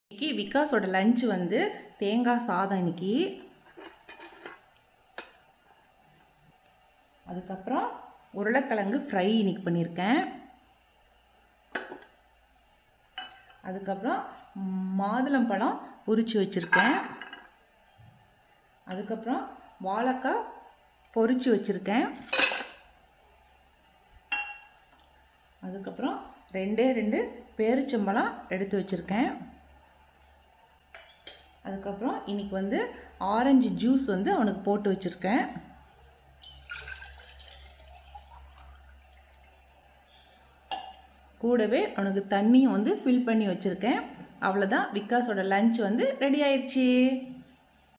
இன்னைக்கு விகாஸோட லஞ்ச் வந்து தேங்காய் சாதம் இன்னைக்கு அதுக்கப்புறம் உருளைக்கிழங்கு ஃப்ரை இன்னைக்கு பண்ணியிருக்கேன் அதுக்கப்புறம் ம், மாதுளம்பழம் உரிச்சு வச்சுருக்கேன் அதுக்கப்புறம் வாழைக்காய் பொரிச்சு வச்சுருக்கேன் அதுக்கப்புறம் ரெண்டே ரெண்டு பேரிச்சம்பழம் எடுத்து வச்சுருக்கேன் அதுக்கப்புறம் இன்னைக்கு வந்து ஆரஞ்சு ஜூஸ் வந்து அவனுக்கு போட்டு வச்சுருக்கேன் கூடவே அவனுக்கு தண்ணியும் வந்து ஃபில் பண்ணி வச்சுருக்கேன் அவ்வளோதான் விகாஸோட லஞ்ச் வந்து ரெடி ஆயிடுச்சு